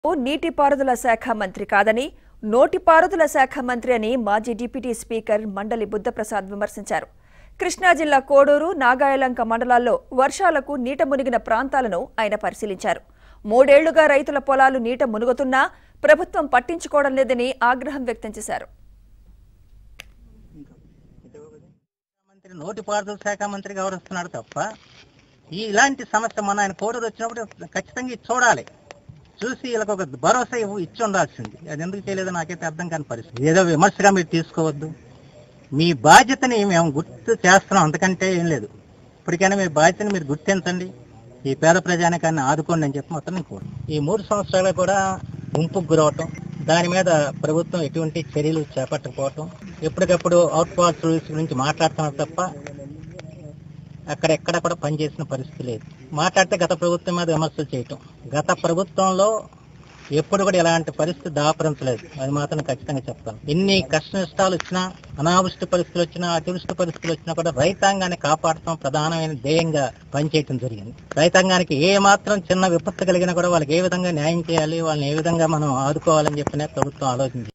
నీటిపారుదల శాఖ మంత్రి కాదని నోటిపారుదల శాఖ మంత్రి అని మాజీ డిప్యూటీ స్పీకర్ మండలి బుద్ధప్రసాద్ విమర్శించారు కృష్ణా జిల్లా కోడూరు నాగాయలంక మండలాల్లో వర్షాలకు నీట మునిగిన ప్రాంతాలను ఆయన పరిశీలించారు మూడేళ్లుగా రైతుల పొలాలు నీట మునుగుతున్నా ప్రభుత్వం పట్టించుకోవడం లేదని ఆగ్రహం వ్యక్తం చేశారు మంత్రి నోటిపారుదల శాఖ మంత్రి గౌరవిస్తున్నాడు తప్ప ఈ ఇలాంటి సమస్య మన ఆయన కోడూరు వచ్చినప్పుడు ఖచ్చితంగా ఇది చూడాలి చూసి వీళ్ళకి ఒక భరోసా ఇవ్వ- ఇచ్చి ఉండాల్సింది అది ఎందుకు చేయలేదో నాకైతే అర్థం కాని పరిస్థితి ఏదో విమర్శగా మీరు తీసుకోవద్దు మీ బాధ్యతని మేము గుర్తు చేస్తున్నాం అంతకంటే ఏం లేదు ఇప్పటికైనా మీ బాధ్యతని మీరు గుర్తించండి ఈ పేద ప్రజానికాన్ని ఆదుకోండి అని చెప్పి మొత్తం నేను కోరు ఈ మూడు సంవత్సరాలు కూడా ముంపుకు గురవటం దాని మీద ప్రభుత్వం ఎటువంటి చర్యలు చేపట్టకపోవటం ఎప్పటికప్పుడు అవుట్ పాస్ రూల్స్ గురించి మాట్లాడుతున్నారు తప్ప అక్కడెక్కడ కూడా పనిచేసిన పరిస్థితి లేదు మాట్లాడితే గత ప్రభుత్వం మీద విమర్శలు చేయటం గత ప్రభుత్వంలో ఎప్పుడు కూడా ఇలాంటి పరిస్థితి దాపరించలేదు అది మాత్రం ఖచ్చితంగా చెప్తాను ఎన్ని కష్ట నష్టాలు వచ్చినా అనావృష్టి పరిస్థితులు వచ్చినా అతివృష్టి పరిస్థితులు వచ్చినా కూడా రైతాంగాన్ని కాపాడటం ప్రధానమైన ధ్యేయంగా పనిచేయటం జరిగింది రైతాంగానికి ఏ మాత్రం చిన్న విపత్తు కలిగినా కూడా వాళ్ళకి ఏ విధంగా న్యాయం చేయాలి వాళ్ళని ఏ విధంగా మనం ఆదుకోవాలని చెప్పిన ప్రభుత్వం ఆలోచించింది